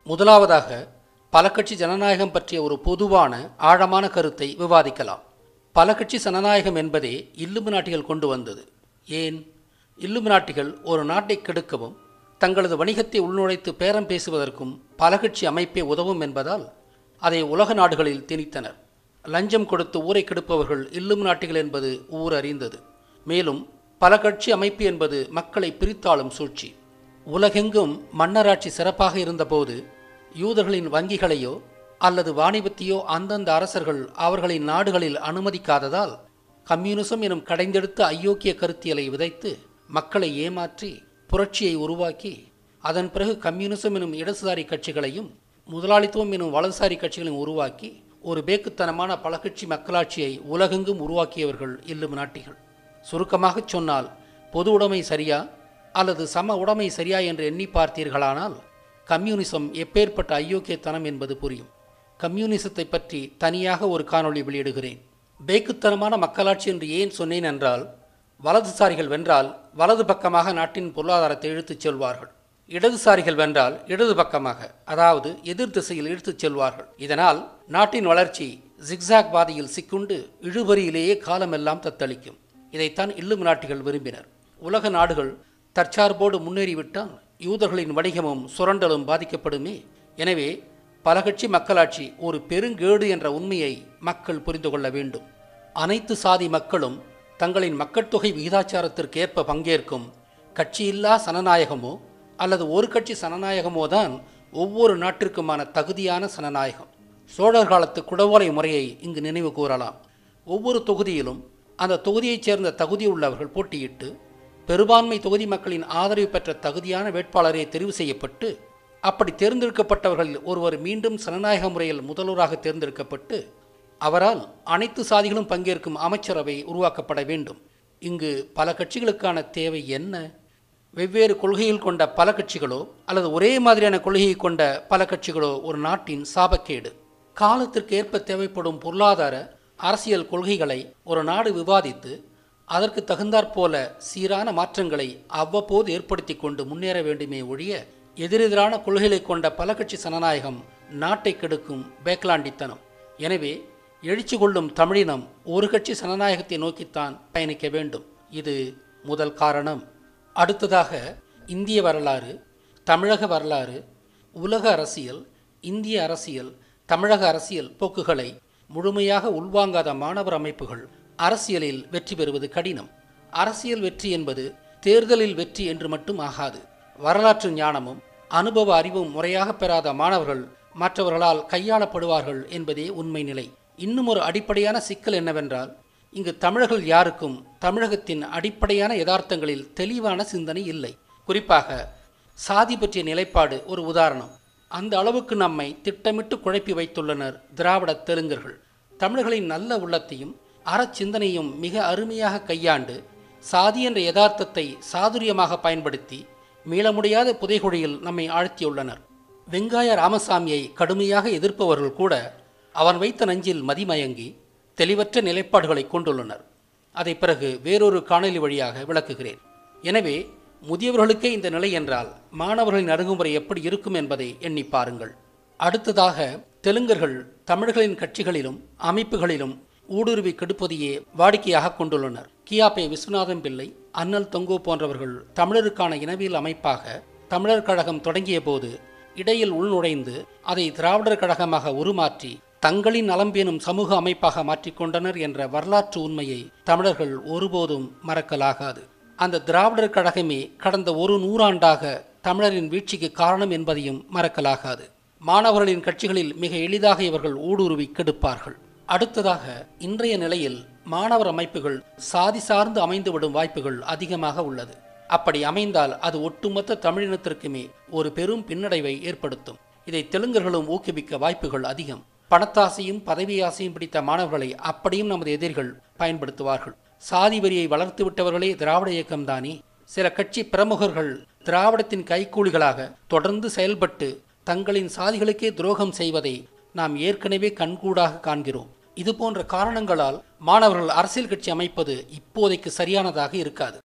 முதலாவதாக பல கட்சி ஜனநாயகம் பற்றிய ஒரு பொதுவான ஆழமான கருத்தை விவாதிக்கலாம் பல கட்சி ஜனநாயகம் என்பதே இல்லும்பு நாட்டிகள் கொண்டு வந்தது ஏன் இல்லும்பு நாட்டிகள் ஒரு நாட்டை கெடுக்கவும் தங்களது வணிகத்தை உள்நுழைத்து பேரம் பேசுவதற்கும் பல கட்சி அமைப்பே உதவும் என்பதால் அதை உலக நாடுகளில் திணித்தனர் லஞ்சம் கொடுத்து ஊரை கெடுப்பவர்கள் இல்லும் நாட்டிகள் என்பது ஊர் அறிந்தது மேலும் பல கட்சி அமைப்பு என்பது மக்களை பிரித்தாளும் சூழ்ச்சி உலகெங்கும் மன்னராட்சி சிறப்பாக இருந்தபோது யூதர்களின் வங்கிகளையோ அல்லது வாணிபத்தையோ அந்தந்த அரசர்கள் அவர்களின் நாடுகளில் அனுமதிக்காததால் கம்யூனிசம் எனும் கடைந்தெடுத்த அயோக்கிய கருத்தியலை விதைத்து மக்களை ஏமாற்றி புரட்சியை உருவாக்கி அதன் பிறகு கம்யூனிசம் எனும் இடதுசாரி கட்சிகளையும் முதலாளித்துவம் எனும் வலதுசாரி கட்சிகளையும் உருவாக்கி ஒரு பேக்குத்தனமான பல கட்சி மக்களாட்சியை உலகெங்கும் உருவாக்கியவர்கள் இல்லும் நாட்டிகள் சுருக்கமாகச் சொன்னால் பொது உடைமை சரியா அல்லது சம உடைமை சரியா என்று எண்ணி பார்த்தீர்களானால் கம்யூனிசம் எப்பேற்பட்ட அயோக்கியத்தனம் என்பது புரியும் கம்யூனிசத்தை பற்றி தனியாக ஒரு காணொளி வெளியிடுகிறேன் பேக்குத்தனமான மக்களாட்சி என்று ஏன் சொன்னேன் என்றால் வலதுசாரிகள் வென்றால் வலது பக்கமாக நாட்டின் பொருளாதாரத்தை இழுத்துச் செல்வார்கள் இடதுசாரிகள் வென்றால் இடது பக்கமாக அதாவது எதிர் திசையில் இழுத்துச் செல்வார்கள் இதனால் நாட்டின் வளர்ச்சி ஜிக்ஸாக் பாதையில் சிக்குண்டு இழுபறியிலேயே காலமெல்லாம் தத்தளிக்கும் இதைத்தான் இல்லும் நாட்டிகள் விரும்பினர் உலக நாடுகள் தற்சார்போடு முன்னேறிவிட்டால் யூதர்களின் வணிகமும் சுரண்டலும் பாதிக்கப்படுமே எனவே பல கட்சி மக்களாட்சி ஒரு பெருங்கேடு என்ற உண்மையை மக்கள் புரிந்து கொள்ள வேண்டும் அனைத்து சாதி மக்களும் தங்களின் மக்கட்தொகை விகிதாச்சாரத்திற்கு ஏற்ப பங்கேற்கும் கட்சியில்லா சனநாயகமோ அல்லது ஒரு கட்சி சனநாயகமோ தான் ஒவ்வொரு நாட்டிற்குமான தகுதியான சனநாயகம் சோழர் காலத்து குடவோலை முறையை இங்கு நினைவு கூறலாம் ஒவ்வொரு தொகுதியிலும் அந்த தொகுதியைச் சேர்ந்த தகுதியுள்ளவர்கள் போட்டியிட்டு பெரும்பான்மை தொகுதி மக்களின் ஆதரவு பெற்ற தகுதியான வேட்பாளரே தெரிவு செய்யப்பட்டு அப்படி தேர்ந்தெடுக்கப்பட்டவர்களில் ஒருவர் மீண்டும் சனநாயக முறையில் முதல்வராக தேர்ந்தெடுக்கப்பட்டு அவரால் அனைத்து சாதிகளும் பங்கேற்கும் அமைச்சரவை உருவாக்கப்பட வேண்டும் இங்கு பல கட்சிகளுக்கான தேவை என்ன வெவ்வேறு கொள்கைகள் கொண்ட பல கட்சிகளோ அல்லது ஒரே மாதிரியான கொள்கையை கொண்ட பல கட்சிகளோ ஒரு நாட்டின் சாபக்கேடு காலத்திற்கு ஏற்ப தேவைப்படும் பொருளாதார அரசியல் கொள்கைகளை ஒரு நாடு விவாதித்து அதற்கு தகுந்தாற்போல சீரான மாற்றங்களை அவ்வப்போது ஏற்படுத்தி கொண்டு முன்னேற வேண்டுமே ஒழிய எதிரெதிரான கொள்கைகளை கொண்ட பல கட்சி சனநாயகம் நாட்டை கெடுக்கும் பேக்கலாண்டித்தனம் எனவே எழுச்சி கொள்ளும் தமிழினம் ஒரு கட்சி சனநாயகத்தை நோக்கித்தான் பயணிக்க வேண்டும் இது முதல் காரணம் அடுத்ததாக இந்திய வரலாறு தமிழக வரலாறு உலக அரசியல் இந்திய அரசியல் தமிழக அரசியல் போக்குகளை முழுமையாக உள்வாங்காத மாணவர் அமைப்புகள் அரசியலில் வெற்றி பெறுவது கடினம் அரசியல் வெற்றி என்பது தேர்தலில் வெற்றி என்று மட்டும் ஆகாது வரலாற்று ஞானமும் அனுபவ அறிவும் முறையாக பெறாத மாணவர்கள் மற்றவர்களால் கையாளப்படுவார்கள் என்பதே உண்மை நிலை இன்னும் ஒரு அடிப்படையான சிக்கல் என்னவென்றால் இங்கு தமிழர்கள் யாருக்கும் தமிழகத்தின் அடிப்படையான யதார்த்தங்களில் தெளிவான சிந்தனை இல்லை குறிப்பாக சாதி பற்றிய நிலைப்பாடு ஒரு உதாரணம் அந்த அளவுக்கு நம்மை திட்டமிட்டு குழப்பி வைத்துள்ளனர் திராவிட தெலுங்கர்கள் தமிழர்களின் நல்ல உள்ளத்தையும் அறச்சிந்தனையும் மிக அருமையாக கையாண்டு சாதி என்ற யதார்த்தத்தை சாதுரியமாக பயன்படுத்தி மீள முடியாத புதைகுழியில் நம்மை ஆழ்த்தியுள்ளனர் வெங்காய ராமசாமியை கடுமையாக எதிர்ப்பவர்கள் கூட அவன் வைத்த நஞ்சில் மதிமயங்கி தெளிவற்ற நிலைப்பாடுகளை கொண்டுள்ளனர் அதை பிறகு வேறொரு காணொலி வழியாக விளக்குகிறேன் எனவே முதியவர்களுக்கே இந்த நிலை என்றால் மாணவர்களின் அணுகுமுறை எப்படி இருக்கும் என்பதை எண்ணி பாருங்கள் அடுத்ததாக தெலுங்கர்கள் தமிழர்களின் கட்சிகளிலும் அமைப்புகளிலும் ஊடுருவி கெடுப்பதையே வாடிக்கையாக கொண்டுள்ளனர் கியாபே விஸ்வநாதன் பிள்ளை அண்ணல் தொங்கோ போன்றவர்கள் தமிழருக்கான இனவியல் அமைப்பாக தமிழர் கழகம் தொடங்கிய போது இடையில் உள்நுழைந்து அதை திராவிடர் கழகமாக உருமாற்றி தங்களின் நலம் பேணும் சமூக அமைப்பாக மாற்றிக்கொண்டனர் என்ற வரலாற்று உண்மையை தமிழர்கள் ஒருபோதும் மறக்கலாகாது அந்த திராவிடர் கழகமே கடந்த ஒரு நூறாண்டாக தமிழரின் வீழ்ச்சிக்கு காரணம் என்பதையும் மறக்கலாகாது மாணவர்களின் கட்சிகளில் மிக எளிதாக இவர்கள் ஊடுருவி கெடுப்பார்கள் அடுத்ததாக இன்றைய நிலையில் மாணவர் அமைப்புகள் சாதி சார்ந்து அமைந்துவிடும் வாய்ப்புகள் அதிகமாக உள்ளது அப்படி அமைந்தால் அது ஒட்டுமொத்த தமிழினத்திற்குமே ஒரு பெரும் பின்னடைவை ஏற்படுத்தும் இதை தெலுங்கர்களும் ஊக்குவிக்க வாய்ப்புகள் அதிகம் பணத்தாசையும் பதவி ஆசையும் பிடித்த மாணவர்களை அப்படியும் நமது எதிரிகள் பயன்படுத்துவார்கள் சாதி வரியை வளர்த்து விட்டவர்களே திராவிட இயக்கம்தானே சில கட்சி பிரமுகர்கள் திராவிடத்தின் கைக்கூலிகளாக தொடர்ந்து செயல்பட்டு தங்களின் சாதிகளுக்கே துரோகம் செய்வதை நாம் ஏற்கனவே கண்கூடாக காண்கிறோம் இது போன்ற காரணங்களால் மாணவர்கள் அரசியல் கட்சி அமைப்பது இப்போதைக்கு சரியானதாக இருக்காது